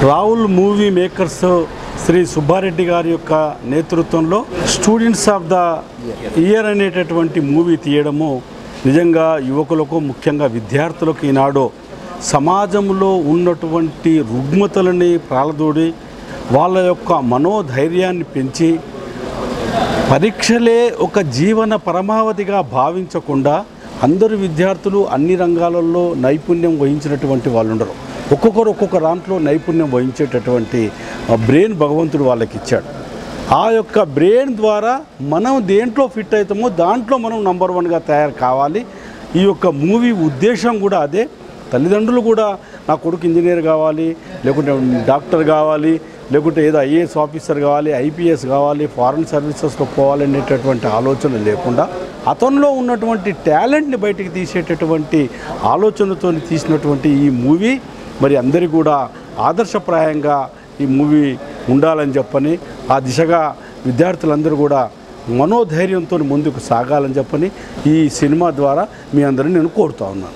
Rahul movie makers Sri Subbareddy గారి యొక్క నేతృత్వంలో స్టూడెంట్స్ ఆఫ్ ద ఇయర్ అనేటటువంటి మూవీ తీయడము నిజంగా యువకులకు ముఖ్యంగా విద్యార్థులకు ఈనాడు సమాజంలో ఉన్నటువంటి రుగ్మతలని ప్రాలదోడి వాళ్ళ యొక్క మనోధైర్యాన్ని పెంచి పరీక్షలే ఒక జీవన పరమావధిగా భావించకుండా అందరు విద్యార్థులు అన్ని రంగాలలో నైపుణ్యం వహించినటువంటి వాళ్ళు ఉండరు ఒక్కొక్కరు ఒక్కొక్క దాంట్లో నైపుణ్యం వహించేటటువంటి ఆ బ్రెయిన్ భగవంతుడు వాళ్ళకి ఇచ్చాడు ఆ యొక్క బ్రెయిన్ ద్వారా మనం దేంట్లో ఫిట్ అవుతామో దాంట్లో మనం నంబర్ వన్గా తయారు కావాలి ఈ యొక్క మూవీ ఉద్దేశం కూడా అదే తల్లిదండ్రులు కూడా నా కొడుకు ఇంజనీర్ కావాలి లేకుంటే డాక్టర్ కావాలి లేకుంటే ఏదో ఐఏఎస్ ఆఫీసర్ కావాలి ఐపీఎస్ కావాలి ఫారెన్ సర్వీసెస్లో పోవాలి అనేటటువంటి ఆలోచన లేకుండా అతనిలో ఉన్నటువంటి టాలెంట్ని బయటికి తీసేటటువంటి ఆలోచనతో తీసినటువంటి ఈ మూవీ మరి అందరికీ కూడా ఆదర్శప్రాయంగా ఈ మూవీ ఉండాలని చెప్పని ఆ దిశగా విద్యార్థులందరూ కూడా మనోధైర్యంతో ముందుకు సాగాలని చెప్పని ఈ సినిమా ద్వారా మీ అందరిని నేను కోరుతా ఉన్నాను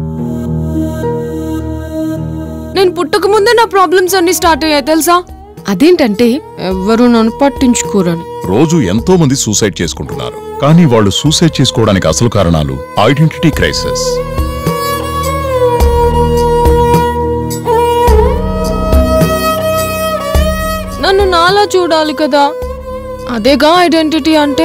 నేను పుట్టక ముందే నా ప్రాబ్లమ్స్ అన్ని స్టార్ట్ అయ్యాయి తెలుసా అదేంటంటే ఎవరు నన్ను పట్టించుకోరని రోజు ఎంతో మంది సూసైడ్ చేసుకుంటున్నారు కానీ వాళ్ళు సూసైడ్ చేసుకోవడానికి అసలు కారణాలు ఐడెంటిటీ క్రైసిస్ నన్ను నాలా చూడాలి కదా అదేగా ఐడెంటిటీ అంటే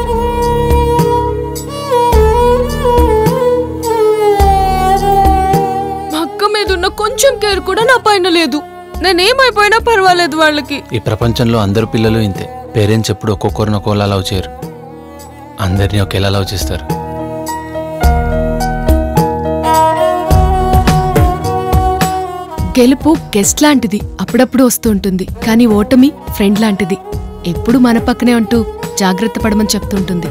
మా అక్క మీద ఉన్న కొంచెం కేర్ కూడా నా పైన లేదు నేనేమైపోయినా పర్వాలేదు వాళ్ళకి ఈ ప్రపంచంలో అందరు పిల్లలు ఇంతే పేరెంట్స్ ఎప్పుడు ఒక్కొక్కరిని ఒక్కోలా లవ్ చేయరు అందరినీ ఒకేలా లవ్ చేస్తారు గెలుపు గెస్ట్ లాంటిది అప్పుడప్పుడు వస్తూ ఉంటుంది కానీ ఓటమి ఫ్రెండ్ లాంటిది ఎప్పుడు మన పక్కనే ఉంటూ జాగ్రత్త పడమని చెప్తుంటుంది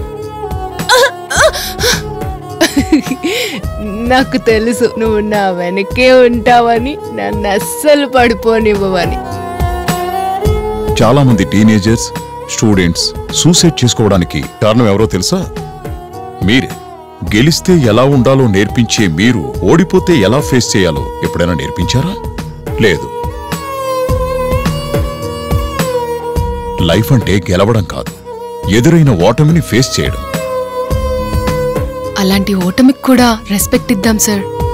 నాకు తెలుసు నువ్వు నా వెనకే ఉంటావని నన్ను అస్సలు పడిపోనివ్వవని చాలా మంది టీనేజర్స్ స్టూడెంట్స్ సూసైడ్ చేసుకోవడానికి కారణం ఎవరో తెలుసా మీరే గెలిస్తే ఎలా ఉండాలో నేర్పించే మీరు ఓడిపోతే ఎలా ఫేస్ చేయాలో ఎప్పుడైనా నేర్పించారా లేదు లైఫ్ అంటే గెలవడం కాదు ఎదురైన ఓటమిని ఫేస్ చేయడం అలాంటి ఓటమికి కూడా రెస్పెక్ట్ ఇద్దాం సార్